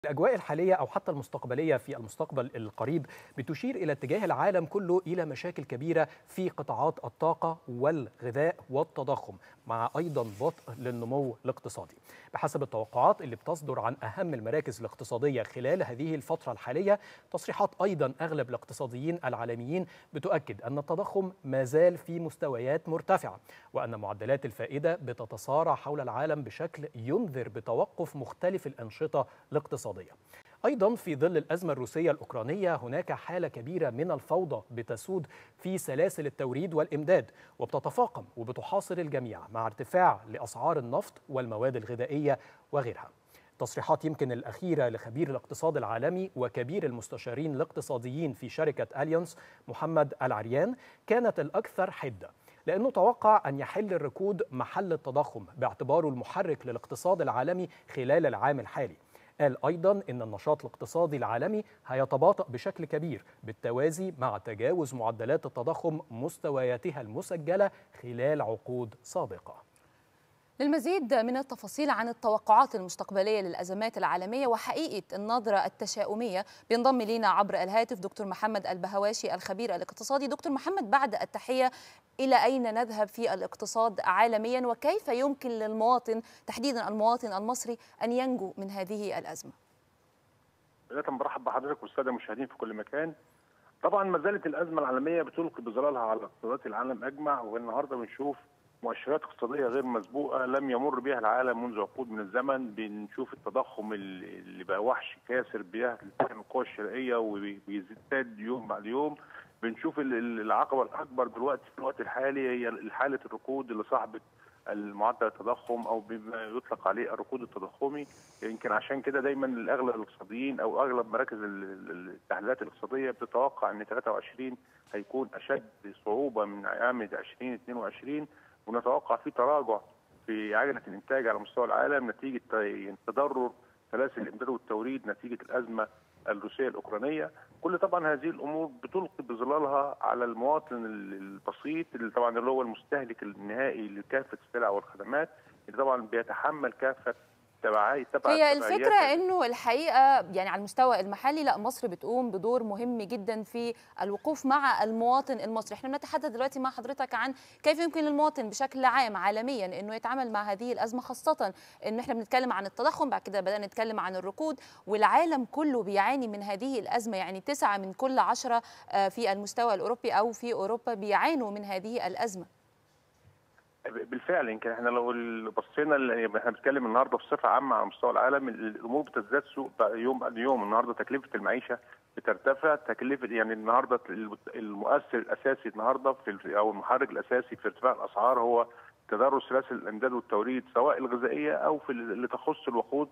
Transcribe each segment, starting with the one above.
الأجواء الحالية أو حتى المستقبلية في المستقبل القريب بتشير إلى اتجاه العالم كله إلى مشاكل كبيرة في قطاعات الطاقة والغذاء والتضخم مع أيضا بطء للنمو الاقتصادي بحسب التوقعات اللي بتصدر عن أهم المراكز الاقتصادية خلال هذه الفترة الحالية تصريحات أيضا أغلب الاقتصاديين العالميين بتؤكد أن التضخم ما زال في مستويات مرتفعة وأن معدلات الفائدة بتتصارع حول العالم بشكل ينذر بتوقف مختلف الأنشطة الاقتصادية أيضا في ظل الأزمة الروسية الأوكرانية هناك حالة كبيرة من الفوضى بتسود في سلاسل التوريد والإمداد وبتتفاقم وبتحاصر الجميع مع ارتفاع لأسعار النفط والمواد الغذائية وغيرها التصريحات يمكن الأخيرة لخبير الاقتصاد العالمي وكبير المستشارين الاقتصاديين في شركة أليانس محمد العريان كانت الأكثر حدة لأنه توقع أن يحل الركود محل التضخم باعتباره المحرك للاقتصاد العالمي خلال العام الحالي قال أيضا أن النشاط الاقتصادي العالمي هيتباطأ بشكل كبير بالتوازي مع تجاوز معدلات التضخم مستوياتها المسجلة خلال عقود سابقة للمزيد من التفاصيل عن التوقعات المستقبلية للأزمات العالمية وحقيقة النظرة التشاؤمية بينضم لنا عبر الهاتف دكتور محمد البهواشي الخبير الاقتصادي دكتور محمد بعد التحية إلى أين نذهب في الاقتصاد عالميا وكيف يمكن للمواطن تحديدا المواطن المصري أن ينجو من هذه الأزمة بدايه برحب بحضرتك والساده المشاهدين في كل مكان طبعا ما زالت الازمه العالميه بتلقي بظلالها على اقتصادات العالم اجمع والنهارده بنشوف مؤشرات اقتصاديه غير مسبوقه لم يمر بها العالم منذ عقود من الزمن بنشوف التضخم اللي بقى وحش كاسر بيهتم القوى الشرائيه وبيزداد يوم بعد يوم بنشوف العقبه الاكبر دلوقتي في الوقت الحالي هي حاله الركود اللي صاحبت المعدل التضخم او بما يطلق عليه الركود التضخمي يمكن عشان كده دايما اغلب الاقتصاديين او اغلب مراكز التحليلات الاقتصاديه بتتوقع ان 23 هيكون اشد صعوبه من عام 2022 ونتوقع في تراجع في عجله الانتاج على مستوى العالم نتيجه تضرر سلاسل الامداد والتوريد نتيجه الازمه الروسيه الاوكرانيه كل طبعا هذه الامور بتلقي بظلالها على المواطن البسيط اللي طبعا اللي هو المستهلك النهائي لكافه السلع والخدمات اللي طبعا بيتحمل كافه تبعات هي الفكرة انه الحقيقة يعني على المستوى المحلي لا مصر بتقوم بدور مهم جدا في الوقوف مع المواطن المصري، احنا بنتحدث دلوقتي مع حضرتك عن كيف يمكن للمواطن بشكل عام عالميا انه يتعامل مع هذه الازمة خاصة ان احنا بنتكلم عن التضخم بعد كده بدأنا نتكلم عن الركود والعالم كله بيعاني من هذه الازمة يعني تسعة من كل عشرة في المستوى الاوروبي او في اوروبا بيعانوا من هذه الازمة. بالفعل يمكن احنا لو بصينا احنا بنتكلم النهارده بصفه عامه على مستوى العالم الامور بتزداد سوء يوم بعد يوم النهارده تكلفه المعيشه بترتفع تكلفه يعني النهارده المؤثر الاساسي النهارده في او المحرك الاساسي في ارتفاع الاسعار هو تدرج سلاسل الامداد والتوريد سواء الغذائيه او في اللي تخص الوقود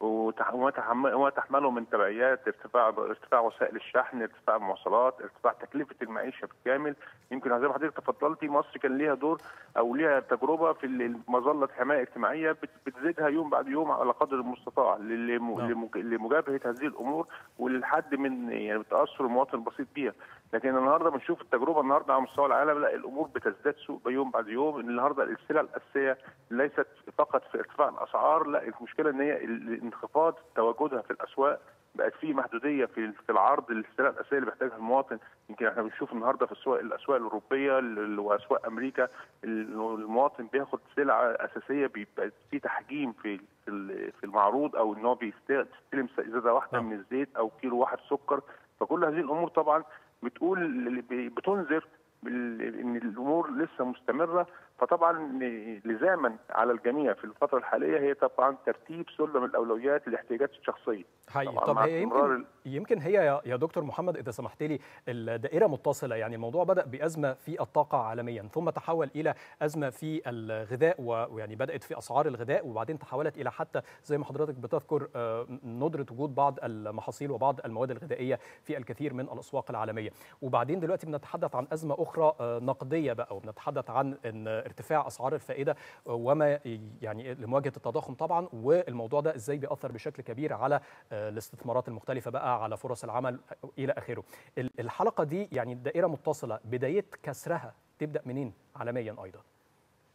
وما تحمله من تبعيات ارتفاع ارتفاع وسائل الشحن، ارتفاع المواصلات، ارتفاع تكلفه المعيشه بالكامل، يمكن زي ما حضرتك تفضلتي مصر كان ليها دور او ليها تجربه في مظله حمايه اجتماعيه بتزيدها يوم بعد يوم على قدر المستطاع لمجابهه هذه الامور وللحد من يعني تاثر المواطن البسيط بيها، لكن النهارده بنشوف التجربه النهارده على مستوى العالم لا الامور بتزداد سوء يوم بعد يوم النهارده السلع الاساسيه ليست فقط في ارتفاع الاسعار لا المشكله ان هي انخفاض تواجدها في الاسواق بقت في محدوديه في في العرض للسلع الاساسيه اللي بيحتاجها المواطن يمكن احنا بنشوف النهارده في السوق الاسواق الاوروبيه واسواق امريكا المواطن بياخد سلعه اساسيه بيبقى في تحجيم في في المعروض او ان هو بيستلم ازازه واحده من الزيت او كيلو واحد سكر فكل هذه الامور طبعا بتقول بتنذر ان الامور لسه مستمره فطبعا لزاما على الجميع في الفتره الحاليه هي طبعا ترتيب سلم الاولويات للاحتياجات الشخصيه حقيقي طب هي يمكن يمكن هي يا دكتور محمد اذا سمحت لي الدائره متصله يعني الموضوع بدا بازمه في الطاقه عالميا ثم تحول الى ازمه في الغذاء ويعني بدات في اسعار الغذاء وبعدين تحولت الى حتى زي ما حضرتك بتذكر ندره وجود بعض المحاصيل وبعض المواد الغذائيه في الكثير من الاسواق العالميه وبعدين دلوقتي بنتحدث عن ازمه اخرى نقديه بقى وبنتحدث عن ان ارتفاع اسعار الفائده وما يعني لمواجهه التضخم طبعا والموضوع ده ازاي بيأثر بشكل كبير على الاستثمارات المختلفه بقى على فرص العمل الى اخره. الحلقه دي يعني دائره متصله بدايه كسرها تبدا منين عالميا ايضا؟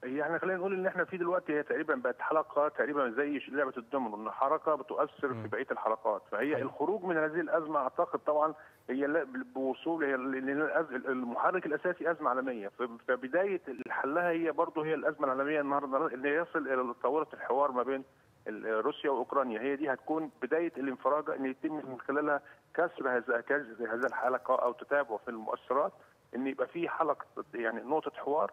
يعني خلينا نقول ان احنا في دلوقتي هي تقريبا بقت حلقه تقريبا زي لعبه الدومينو ان حركه بتؤثر مم. في بقيه الحلقات فهي أيوة. الخروج من هذه الازمه اعتقد طبعا هي لا- بوصول هي لأن الأز- المحرك الاساسي ازمه عالميه ف- فبدايه حلها هي برضه هي الازمه العالميه النهارده ان يصل الى تطورات الحوار ما بين ال- روسيا واوكرانيا هي دي هتكون بدايه الانفراجه ان يتم من خلالها كسر هذا كسر هذه الحلقه او تتابع في المؤثرات ان يبقى في حلقه يعني نقطه حوار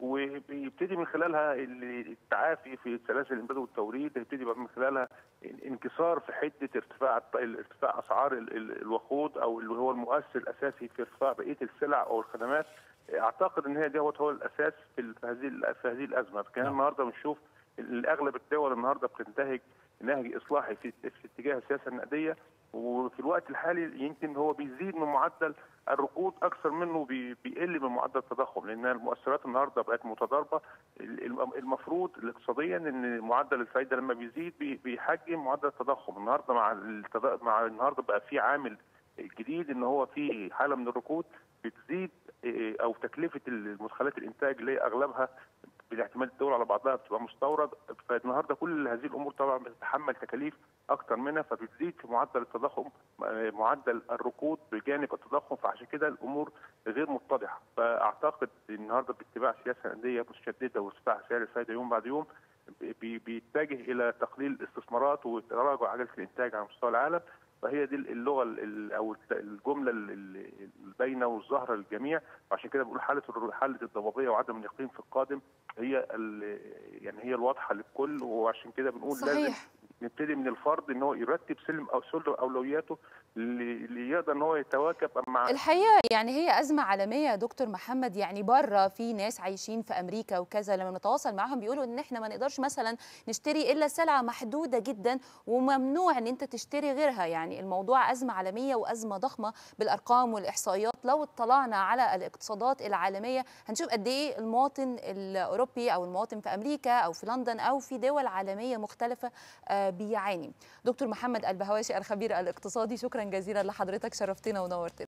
وبيبتدي من خلالها التعافي في سلاسل الامداد والتوريد يبتدي بقى من خلالها انكسار في حده ارتفاع ارتفاع اسعار ال- ال- الوقود او اللي هو المؤثر الاساسي في ارتفاع بقيه السلع او الخدمات اعتقد ان هي دوت هو الاساس في ال- في هذه ال- في هذه الازمه كان نعم. النهارده بنشوف ال- اغلب الدول النهارده بتنتهج نهج اصلاحي في في اتجاه السياسه النقديه وفي الوقت الحالي يمكن هو بيزيد من معدل الركود اكثر منه بي- بيقل من معدل التضخم لان المؤثرات النهارده بقت متضاربه ال- المفروض اقتصاديا ان معدل الفائده لما بيزيد بي- بيحجم معدل التضخم النهارده مع التض- مع النهارده بقى في عامل جديد ان هو في حاله من الركود بتزيد إيه، او تكلفه المدخلات الانتاج اللي هي اغلبها بالاعتماد الدول على بعضها بتبقى مستورد فالنهارده كل هذه الامور طبعا بتتحمل تكاليف اكتر منها فبتزيد في معدل التضخم آه، معدل الركود بجانب التضخم فعشان كده الامور غير متضحه فاعتقد النهارده باتباع سياسه نقديه متشدده وارتفاع سعر الفائده يوم بعد يوم بي- بيتجه الى تقليل الاستثمارات وتراجع عجله الانتاج على مستوى العالم فهي دي اللغه ال- ال- او الت- الجمله ال- ال- الباينه والظاهره للجميع وعشان كده بنقول حاله الر- حاله الضبابيه وعدم اليقين في القادم هي ال- يعني هي الواضحه للكل وعشان كده بنقول لازم صحيح نبتدي من الفرد ان هو يرتب سلم او سلم اولوياته اللي اللي يقدر ان هو يتواكب مع الحقيقه يعني هي ازمه عالميه يا دكتور محمد يعني بره في ناس عايشين في امريكا وكذا لما بنتواصل معاهم بيقولوا ان احنا ما نقدرش مثلا نشتري الا سلعه محدوده جدا وممنوع ان انت تشتري غيرها يعني الموضوع ازمه عالميه وازمه ضخمه بالارقام والاحصائيات لو اطلعنا على الاقتصادات العالميه هنشوف قد ايه المواطن الاوروبي او المواطن في امريكا او في لندن او في دول عالميه مختلفه آه، بيعاني دكتور محمد البهواشي الخبير الاقتصادي شكرا جزيلا لحضرتك شرفتنا ونورتنا